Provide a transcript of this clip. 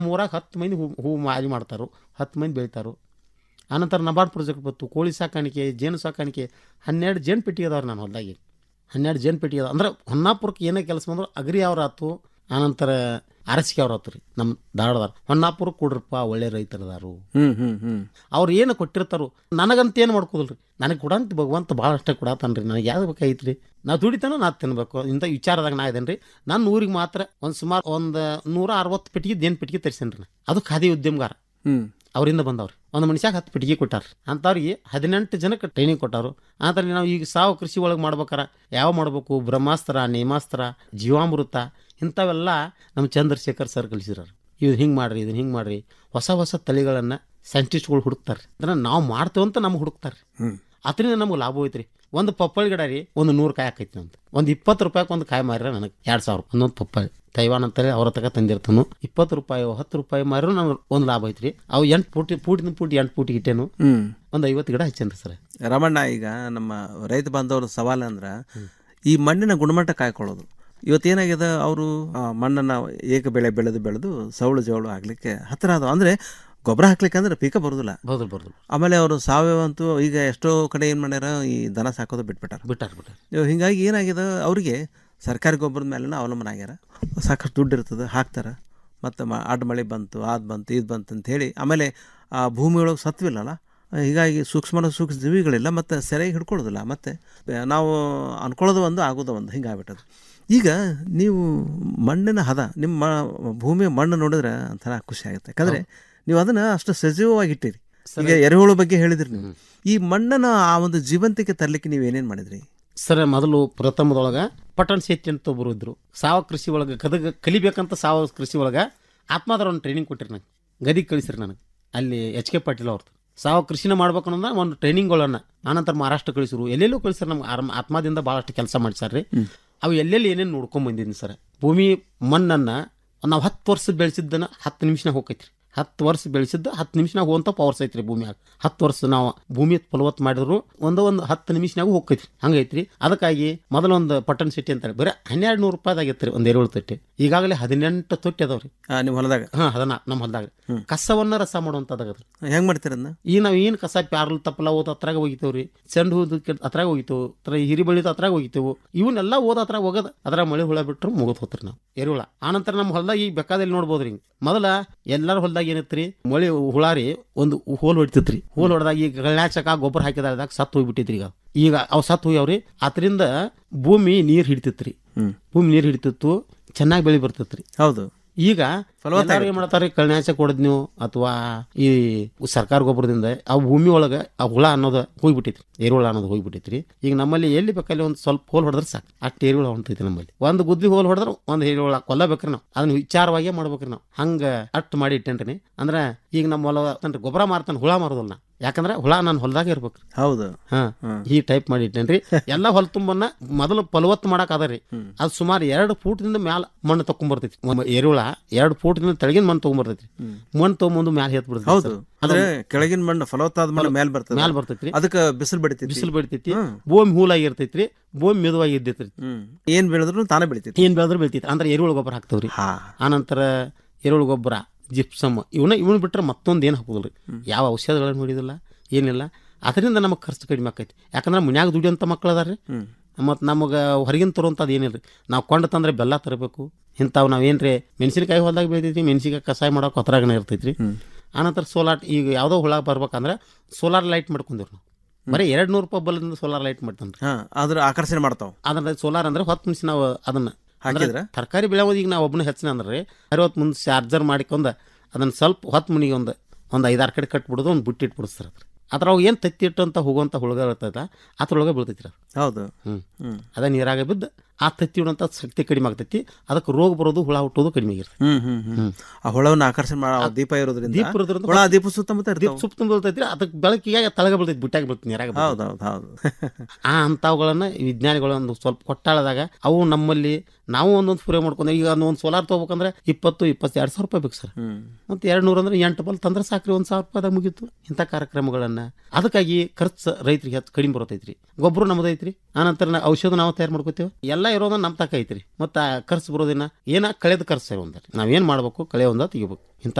ಮೂರಾಗ ಹತ್ತು ಮಂದಿ ಹೂ ಹೂ ಮಾಲಿ ಮಾಡ್ತಾರೋ ಹತ್ತು ಮಂದಿ ಬೆಳಿತಾರೋ ಆನಂತರ ನಬಾರ್ಡ್ ಪ್ರಾಜೆಕ್ಟ್ ಬಂತು ಕೋಳಿ ಸಾಕಾಣಿಕೆ ಜೇನು ಸಾಕಾಣಿಕೆ ಹನ್ನೆರಡು ಜೇನು ಪೆಟ್ಟಿಗೆ ಅದಾವ್ರಿ ನಾನು ಹೊಲ್ದಾಗಿ ಹನ್ನೆರಡು ಜೇನು ಪೆಟ್ಟಿಗೆ ಅದಾವ ಅಂದ್ರೆ ಹೊನ್ನಾಪುರಕ್ಕೆ ಏನೇ ಕೆಲಸ ಬಂದ್ರು ಅಗ್ರಿ ಅವ್ರ ಆತು ಆನಂತರ ಅರಸಿಕೆ ಅವ್ರ ಆತು ರೀ ನಮ್ಮ ಧಾರವಾಡದಾರ ಹೊನ್ನಾಪುರಕ್ಕೆ ಕೊಡ್ರಪ್ಪ ಒಳ್ಳೆ ರೈತರದಾರು ಹ್ಮ್ ಹ್ಮ್ ಹ್ಮ್ ಅವ್ರು ಏನು ಕೊಟ್ಟಿರ್ತಾರೋ ನನಗಂತ ಏನು ಮಾಡ್ಕೋದಿಲ್ರಿ ನನಗೆ ಕೊಡಂತ ಭಗವಂತ ಭಾಳ ಅಷ್ಟೇ ಕೊಡತಾನ್ರಿ ನನಗೆ ಯಾವ್ದು ಬೇಕಾಗಿತ್ರಿ ನಾವು ದುಡಿತಾನೋ ನಾ ತಿನ್ಬೇಕು ಇಂಥ ವಿಚಾರದಾಗ ನಾ ಇದೇನ್ರಿ ನನ್ನ ಊರಿಗೆ ಮಾತ್ರ ಒಂದು ಸುಮಾರು ಒಂದು ನೂರ ಅರವತ್ತು ಪೆಟ್ಟಿಗೆ ದೇನ್ ಪೆಟ್ಟಿಗೆ ತರಿಸೇನ್ರಿ ನಾ ಅದು ಖಾದಿ ಉದ್ಯಮಗಾರ ಹ್ಮ್ ಅವರಿಂದ ಬಂದವ್ರು ಒಂದು ಮನುಷ್ಯಾಗ ಹತ್ತು ಪೆಟ್ಟಿಗೆ ಕೊಟ್ಟಾರ ಅಂಥವ್ರಿಗೆ ಹದಿನೆಂಟು ಜನಕ್ಕೆ ಟ್ರೈನಿಂಗ್ ಕೊಟ್ಟಾರು ಆತರ ನಾವು ಈಗ ಸಾವು ಕೃಷಿ ಒಳಗೆ ಮಾಡ್ಬೇಕಾರ ಯಾವ ಮಾಡ್ಬೇಕು ಬ್ರಹ್ಮಾಸ್ತ್ರ ನೇಮಾಸ್ತ್ರ ಜೀವಾಮೃತ ಇಂಥವೆಲ್ಲ ನಮ್ಮ ಚಂದ್ರಶೇಖರ್ ಸರ್ ಕಲಿಸಿರ ಇದು ಹಿಂಗೆ ಮಾಡ್ರಿ ಇದನ್ನ ಹಿಂಗೆ ಮಾಡ್ರಿ ಹೊಸ ಹೊಸ ತಳಿಗಳನ್ನು ಸೈಂಟಿಸ್ಟ್ಗಳು ಹುಡುಕ್ತಾರೆ ಅಂದ್ರೆ ನಾವು ಮಾಡ್ತೇವಂತ ನಮ್ಗೆ ಹುಡುಕ್ತಾರೆ ಹ್ಮ್ ಅದರಿಂದ ನಮ್ಗೆ ಲಾಭ ಹೋಯ್ತು ರೀ ಒಂದು ಪಪ್ಪಾಳಿ ಗಿಡ ರೀ ಒಂದು ನೂರು ಕಾಯಿ ಆಕೈತಿ ಅಂತ ಒಂದು ಇಪ್ಪತ್ತು ರೂಪಾಯಿಗೆ ಒಂದು ಕಾಯಿ ಮಾರಿರ ನನಗೆ ಎರಡು ಸಾವಿರ ಒಂದೊಂದು ಪಪ್ಪಾಳಿ ತೈವಾನ್ ಅಂತೇಳಿ ಅವ್ರ ತಗ ತಂದಿರ್ತಾನು ಇಪ್ಪತ್ತು ರೂಪಾಯಿ ಹತ್ತು ರೂಪಾಯಿ ಮಾರಿದ್ರು ನನಗೆ ಒಂದು ಲಾಭ ಐತ್ರಿ ಅವು ಎಂಟು ಪೂಟಿ ಪೂಟಿನ ಪೂಟಿ ಎಂಟು ಪೂಟಿ ಇಟ್ಟೇನು ಹ್ಮ್ ಒಂದು ಐವತ್ತು ಗಿಡ ಹಚ್ಚೇನ್ರಿ ಸರ್ ರಮಣ್ಣ ಈಗ ನಮ್ಮ ರೈತ ಬಾಂಧವರ ಸವಾಲು ಅಂದ್ರೆ ಈ ಮಣ್ಣಿನ ಗುಣಮಟ್ಟ ಕಾಯ್ಕೊಳ್ಳೋದು ಇವತ್ತೇನಾಗಿದೆ ಅವರು ಮಣ್ಣನ್ನು ಏಕ ಬೆಳೆ ಬೆಳೆದು ಬೆಳೆದು ಸೌಳು ಜವಳು ಆಗ್ಲಿಕ್ಕೆ ಹತ್ತಿರ ಅದು ಅಂದ್ರೆ ಗೊಬ್ಬರ ಹಾಕ್ಲಿಕ್ಕೆ ಅಂದ್ರೆ ಪೀಕ ಬರೋದಿಲ್ಲ ಬೌದು ಬೌದು ಆಮೇಲೆ ಅವರು ಸಾವಯವ ಅಂತೂ ಈಗ ಎಷ್ಟೋ ಕಡೆ ಏನು ಮಾಡ್ಯಾರ ಈ ದನ ಸಾಕೋದು ಬಿಟ್ಬಿಟ್ಟಾರ ಬಿಟ್ಟಾರ ಬಿಟ್ಟಾರ ಇವ್ ಹಿಂಗಾಗಿ ಏನಾಗಿದೆ ಅವರಿಗೆ ಸರ್ಕಾರಿ ಗೊಬ್ಬರದ ಮೇಲೆ ಅವಲಂಬನೆ ಆಗ್ಯಾರ ಸಾಕಷ್ಟು ದುಡ್ಡು ಇರ್ತದೆ ಹಾಕ್ತಾರೆ ಮತ್ತು ಮ ಅಡ್ಡ ಮಳೆ ಬಂತು ಅದು ಬಂತು ಇದು ಬಂತು ಅಂತ ಹೇಳಿ ಆಮೇಲೆ ಆ ಭೂಮಿ ಒಳಗೆ ಸತ್ವಿಲ್ಲಲ್ಲ ಹೀಗಾಗಿ ಸೂಕ್ಷ್ಮ ಸೂಕ್ಷ್ಮ ಜೀವಿಗಳಿಲ್ಲ ಮತ್ತು ಸರಿಯಾಗಿ ಹಿಡ್ಕೊಳ್ಳೋದಿಲ್ಲ ಮತ್ತು ನಾವು ಅನ್ಕೊಳ್ಳೋದು ಒಂದು ಆಗೋದು ಒಂದು ಹಿಂಗಾಗ್ಬಿಟ್ಟದು ಈಗ ನೀವು ಮಣ್ಣಿನ ಹದ ನಿಮ್ಮ ಮ- ಭೂಮಿಯ ಮಣ್ಣು ನೋಡಿದ್ರೆ ಒಂಥರ ಖುಷಿ ಆಗುತ್ತೆ ಯಾಕಂದರೆ ನೀವು ಅದನ್ನು ಅಷ್ಟು ಸಜೀವವಾಗಿ ಇಟ್ಟಿರಿ ಈಗ ಎರೆಹುಳು ಬಗ್ಗೆ ಹೇಳಿದ್ರಿ ನೀವು ಈ ಮಣ್ಣನ್ನು ಆ ಒಂದು ಜೀವಂತಿಕೆ ತರಲಿಕ್ಕೆ ನೀವು ಏನೇನು ಮಾಡಿದ್ರಿ ಸರ್ ಮೊದಲು ಪ್ರಥಮದೊಳಗೆ ಪಟ್ಟಣ ಶೆಟ್ಟಿ ಅಂತ ಒಬ್ಬರು ಇದ್ರು ಸಾವ ಕೃಷಿ ಒಳಗೆ ಗದಗ ಕಲಿಬೇಕಂತ ಸಾವ ಕೃಷಿ ಒಳಗೆ ಆತ್ಮಾದ್ರ ಒಂದು ಟ್ರೈನಿಂಗ್ ಕೊಟ್ಟಿರಿ ನಂಗೆ ಗದಿಗೆ ಕಳಿಸ್ರಿ ನನಗೆ ಅಲ್ಲಿ ಎಚ್ ಕೆ ಪಾಟೀಲ್ ಅವ್ರದ್ದು ಸಾವ ಕೃಷಿನ ಮಾಡ್ಬೇಕನ್ನೋದ ಒಂದು ಟ್ರೈನಿಂಗ್ಗಳನ್ನ ಆನಂತರ ಮಹಾರಾಷ್ಟ್ರ ಕಳಿಸಿರು ಎಲ್ಲೆಲ್ಲೂ ಕಳಿಸ್ರಿ ನಮ್ಗೆ ಆರಾಮ ಆತ್ಮದಿಂದ ಭಾಳಷ್ಟು ಕೆಲಸ ಮಾಡಿಸ್ಯಾರ್ರಿ ಅವು ಎಲ್ಲೆಲ್ಲಿ ಏನೇನು ನೋಡ್ಕೊಂಡ್ ಬಂದಿದ್ದೀನಿ ಸರ್ ಭೂಮಿ ಮಣ್ಣನ್ನು ನಾವು ಹತ್ತು ವರ್ಷ ಬೆಳೆಸಿದ್ದನ್ನ ಹತ್ತು ನಿಮಿಷನಾಗ ಹೋಗೈತ್ರಿ ಹತ್ತು ವರ್ಷ ಬೆಳೆಸಿದ್ದು ಹತ್ತು ನಿಮಿಷನಾಗ ಹೋಗಂತ ಪವರ್ಸ್ ಐತ್ರಿ ಭೂಮಿಯಾಗ ಹತ್ತು ವರ್ಷ ನಾವು ಭೂಮಿ ಫಲವತ್ತು ಮಾಡಿದ್ರು ಒಂದು ಒಂದು ಹತ್ತು ನಿಮಿಷನಾಗ ಹೋಗೈತ್ರಿ ಹಂಗೈತ್ರಿ ಅದಕ್ಕಾಗಿ ಮೊದಲೊಂದು ಪಟ್ಟಣ ಸಿಟಿ ಅಂತೇಳಿ ಬರೀ ಹನ್ನೆರಡು ನೂರು ರೂಪಾಯಿದಾಗಿತ್ತು ಒಂದು ಎರೆಹುಳು ತೊಟ್ಟಿ ಈಗಾಗಲೇ ಹದಿನೆಂಟು ತೊಟ್ಟಿ ಅದಾವ್ರಿ ನಿಮ್ಮ ಹೊಲದಾಗ ಹಾಂ ಅದನ್ನ ನಮ್ಮ ಹೊಲದಾಗ ಕಸವನ್ನ ರಸ ಮಾಡುವಂಥದ್ದಾಗದ್ರಿ ಹೆಂಗೆ ಮಾಡ್ತೀರ ಅದನ್ನ ಈಗ ನಾವು ಏನು ಕಸ ಪ್ಯಾರ್ಲ್ ತಪ್ಪಲ ಓದ್ ಹತ್ರಾಗ ಹೋಗಿತೇವ್ರಿ ಚೆಂಡು ಹೂದು ಹತ್ರಾಗ ಹೋಗಿತೇವು ತರ ಹಿರಿ ಬಳಿದ ಹತ್ರಾಗ ಹೋಗಿತೇವು ಇವನ್ನೆಲ್ಲ ಓದ ಹತ್ರಾಗ ಹೋಗದ ಅದ್ರಾಗ ಮಳೆ ಹುಳ ಬಿಟ್ರು ಮುಗಿದ್ ಹೋತ್ರಿ ನಾವು ಎರೆಹುಳ ಆನಂತರ ನಮ್ಮ ಹೊಲದಾಗ ಈಗ ಬೇಕಾದಲ್ಲಿ ನೋಡ್ಬೋದ್ರಿ ಹಿಂಗ್ ಮೊದಲ ಎಲ್ಲರ ಹೊಲದಾಗ ಏನೈತ್ರಿ ಮಳೆ ಹುಳ ರೀ ಒಂದು ಹೋಲ್ ಹೊಡಿತೈತ್ರಿ ಹೋಲ್ ಹೊಡೆದಾಗ ಈಗ ಗಳ್ಯಾಚಕ ಗೊಬ್ಬರ ಹಾಕಿದಾಗ ಸತ್ತು ಹೋಗ್ಬಿಟ್ಟೈತ್ರಿ ಈಗ ಈಗ ಅವು ಸತ್ತು ಹೋಗ್ಯಾವ್ರಿ ಅದರಿಂದ ಭೂಮಿ ನೀರು ಹಿಡಿತೈತ್ರಿ ಭೂಮಿ ನೀರು ಹಿಡಿತಿತ್ತು ಚೆನ್ನಾಗಿ ಬೆಳೆ ಬರ್ತೈತ್ರಿ ಹೌದು ಈಗ ಎಲ್ಲಾರು ಏನ್ ಮಾಡ್ತಾರೆ ಕಳ್ನಾಶ ಕೊಡದ್ ನೀವು ಅಥವಾ ಈ ಸರ್ಕಾರ ಗೊಬ್ಬರದಿಂದ ಆ ಭೂಮಿ ಒಳಗ ಆ ಹುಳ ಅನ್ನೋದು ಹೋಗ್ಬಿಟ್ಟೈತ್ರಿ ಎರೆಹುಳ ಅನ್ನೋದು ಹೋಗ್ಬಿಟ್ಟೈತ್ರಿ ಈಗ ನಮ್ಮಲ್ಲಿ ಎಲ್ಲಿ ಬೇಕಲ್ಲಿ ಒಂದು ಸ್ವಲ್ಪ ಹೋಲ್ ಹೊಡೆದ್ರೆ ಸಾಕು ಅಷ್ಟು ಎರೆಹುಳ ಹೊಂಟೈತಿ ನಮ್ಮಲ್ಲಿ ಒಂದು ಗುದ್ಲಿ ಹೋಲ್ ಹೊಡೆದ್ರೆ ಒಂದು ಎರೆಹುಳ ಕೊಲ್ಲಬೇಕ್ರಿ ನಾವು ಅದನ್ನ ವಿಚಾರವಾಗೇ ಮಾಡ್ಬೇಕ್ರಿ ನಾವು ಹಂಗ ಅಷ್ಟು ಮಾಡಿ ಇಟ್ಟೇನ್ರಿ ಅಂದ್ರೆ ಈಗ ನಮ್ಮ ಹೊಲ ತನ್ರಿ ಗೊಬ್ಬರ ಮಾರ್ತಾನೆ ಹುಳ ಮಾರೋದಲ್ಲ ನಾ. ಯಾಕಂದ್ರೆ ಹುಳ ನಾನು ಹೊಲದಾಗ ಇರ್ಬೇಕ್ರಿ ಹೌದು ಹಾ ಈ ಟೈಪ್ ಮಾಡಿ ಇಟ್ಟೇನ್ರಿ ಎಲ್ಲ ಹೊಲ ತುಂಬನ್ನ ಮೊದಲು ಫಲವತ್ತು ಮಾಡಕ್ ಅದರಿ ಅದು ಸುಮಾರು ಎರಡು ಫೂಟ್ದಿಂದ ಮ್ಯಾಲ ಮಣ್ಣು ತಕೊಂಡ್ಬರ್ತೈತಿ ಒಮ್ಮೆ ಎರೆಹುಳ ಎರಡು ಫೂಟ್ದಿಂದ ತೆಳಗಿನ ಮಣ್ಣು ತಗೊಂಡ್ಬರ್ತೈತಿ ಮಣ್ಣು ತಗೊಂಬಂದು ಮ್ಯಾಲ ಎತ್ ಬಿಡ್ತೈತಿ ಹೌದು ಅಂದ್ರೆ ಕೆಳಗಿನ ಮಣ್ಣು ಫಲವತ್ತಾದ ಮಣ್ಣು ಮೇಲೆ ಬರ್ತದೆ ಮ್ಯಾಲ ಬರ್ತೈತ್ರಿ ಅದಕ್ಕೆ ಬಿಸಿಲು ಬಡಿತೈತಿ ಬಿಸಿಲು ಬೆಳಿತೈತಿ ಭೂಮಿ ಹೂಲಾಗಿ ಇರ್ತೈತ್ರಿ ಭೂಮಿ ಮೆದುವಾಗಿ ಇದ್ದೈತ್ರಿ ಹ್ಮ್ ಏನ್ ಬೆಳೆದ್ರು ತಾನೇ ಬೆಳಿತೈತಿ ಏನ್ ಬೆಳೆದ್ರೆ ಬೆಳಿತೈತಿ ಅಂದ್ರೆ ಎರೆಹುಳ ಗೊಬ್ಬರ ಹಾಕ್ತವ್ರಿ ಹಾ ಆನಂತರ ಎರೆಹುಳ ಗೊಬ್ಬರ ಜಿಪ್ಸಮ್ ಇವನ್ನ ಇವನ್ ಬಿಟ್ರೆ ಮತ್ತೊಂದು ಏನು ಹಾಕೋದಿಲ್ರಿ ಯಾವ ಔಷಧಗಳನ್ನು ಹೊಡಿಯೋದಿಲ್ಲ ಏನಿಲ್ಲ ಅದರಿಂದ ನಮಗೆ ಖರ್ಚು ಕಡಿಮೆ ಆಕೈತಿ ಯಾಕಂದ್ರೆ ಮನ್ಯಾಗ ದುಡಿಯೋಂಥ ಮಕ್ಳು ಅದಾರ್ರಿ ಮತ್ತು ನಮಗೆ ಹೊರಗಿನ ತರುವಂಥದ್ದು ಏನಿಲ್ಲ ರೀ ನಾವು ಕೊಂಡು ತಂದ್ರೆ ಬೆಲ್ಲ ತರಬೇಕು ಇಂಥವು ನಾವೇನ್ರಿ ಮೆಣಸಿನಕಾಯಿ ಹೊಲ್ದಾಗ ಬೆಳಿತೈತಿ ಮೆಣಸಿನಕಾಯಿ ಕಷಾಯ ಮಾಡೋಕೆ ಹೊತ್ರಾಗನೇ ಇರ್ತೈತ್ರಿ ಆನಂತರ ಸೋಲಾರ್ ಈಗ ಯಾವುದೋ ಹುಳ ಬರ್ಬೇಕಂದ್ರೆ ಸೋಲಾರ್ ಲೈಟ್ ಮಾಡ್ಕೊಂಡಿವ್ರಿ ನಾವು ಬರೀ ಎರಡು ನೂರು ರೂಪಾಯಿ ಬಲ್ಲದಿಂದ ಸೋಲಾರ್ ಲೈಟ್ ಮಾಡ್ತಾನೆ ಹಾ ಅದ್ರ ಆಕರ್ಷಣೆ ಮಾಡ್ತಾವ ಅದನ್ನ ಸೋಲಾರ್ ಅಂದ್ರೆ ಹೊತ್ತು ನಿಮಿಷ ನಾವು ಅದನ್ನ ಹಾಕಿದ್ರ? ತರಕಾರಿ ಬೆಳೆಯೋದು ಈಗ ನಾವು ಒಬ್ಬನ ಹೆಚ್ಚಿನ ಅಂದ್ರೆ ಅರವತ್ತು ಮುಂದೆ ಚಾರ್ಜರ್ ಮಾಡಿಕೊಂಡು ಅದನ್ನ ಸ್ವಲ್ಪ ಹೊತ್ತು ಮುನಿಗೆ ಒಂದು ಒಂದು ಐದಾರು ಕಡೆ ಕಟ್ಬಿಡೋದು ಒಂದು ಬುಟ್ಟಿ ಇಟ್ಬಿಡ್ತಾರೆ ಸರ್ ಅದ್ರ ಅದ್ರೊಳಗೆ ಏನು ತತ್ತಿ ಇಟ್ಟಂತ ಹೋಗುವಂಥ ಹುಳುಗ ಇರ್ತದ ಅದ್ರೊಳಗೆ ಬೀಳ್ತೈತಿ ಅದು ಹೌದು ಹ್ಞೂ ಹ್ಮ್ ಅದ ನೀರಾಗ ಬಿದ್ದು ಆ ತತ್ತಿ ಇಡುವಂಥ ಶಕ್ತಿ ಕಡಿಮೆ ಆಗ್ತೈತಿ ಅದಕ್ಕೆ ರೋಗ ಬರೋದು ಹುಳ ಹುಟ್ಟೋದು ಕಡಿಮೆ ಆಗಿರ್ತೈತಿ ಹ್ಮ್ ಹ್ಮ್ ಹ್ಮ್ ಆ ಹುಳವನ್ನ ಆಕರ್ಷಣೆ ಮಾಡೋ ಆ ದೀಪ ಇರೋದ್ರಿಂದ ದೀಪ ಇರೋದ್ರಿಂದ ಹುಳ ದೀಪ ಸುತ್ತಮುತ್ತ ದೀಪ ಇರ್ತಾವ ಸುಪ್ತ ಬೀಳ್ತೈತಿ ಅದಕ್ಕೆ ಬೆಳಕಿಗೆ ತಳಗ ಬೀಳ್ತೈತಿ ಬಿಟ್ಟಾಗ ಬೀಳ್ತೈತಿ ನೀರಾಗ ಬೀಳ್ತೈತಿ. ಹೌದು ಹೌದು ಹೌದು ಆ ಅಂಥವುಗಳನ್ನ ವಿಜ್ಞಾನಿಗಳು ಒಂದು ಸ್ವಲ್ಪ ಕೊಟ್ಟಾಳದಾಗ ಅವು ನಮ್ಮಲ್ಲಿ ನಾವು ಒಂದೊಂದು ಸ್ಪ್ರೇ ಮಾಡ್ಕೊಂಡ್ರೆ ಈಗ ಒಂದು ಸೋಲಾರ್ ತೊಗೋಬೇಕಂದ್ರೆ ಇಪ್ಪತ್ತು ಇಪ್ಪತ್ತೆರಡು ಸಾವಿರ ರೂಪಾಯಿ ಬೇಕು ಸರ್ ಹ್ಮ್ ಮತ್ತು ಎರಡು ನೂರು ಅಂದ್ರೆ ಎಂಟು ಬಲ್ ತಂದ್ರೆ ಸಾಕ್ರಿ ಒಂದು ಸಾವಿರ ರೂಪಾಯಿದಾಗ ಮುಗೀತು ಇಂಥ ಕಾರ್ಯಕ್ರಮಗಳನ್ನು ಅದಕ್ಕಾಗಿ ಖರ್ಚು ರೈತರಿಗೆ ಹೆಚ್ಚು ಕಡಿಮೆ ಬರ್ತೈತ್ರಿ ಗೊಬ್ಬರ ನಮ್ಮದೈತ್ರಿ ಆನಂತರ ನಾ- ಔಷಧ ನಾವು ತಯಾರು ಮಾಡ್ಕೋತೇವೆ ಎಲ್ಲ ಇರೋದು ನಮ್ಮ ತಕ ಐತ್ರಿ ಮತ್ತು ಖರ್ಚು ಬರೋದಿನ ಏನ ಕಳೆದ ಖರ್ಚು ಒಂದ ನಾವೇನು ಮಾಡ್ಬೇಕು ಕಳೆ ಒಂದ ತೆಗಿಬೇಕು ಇಂಥ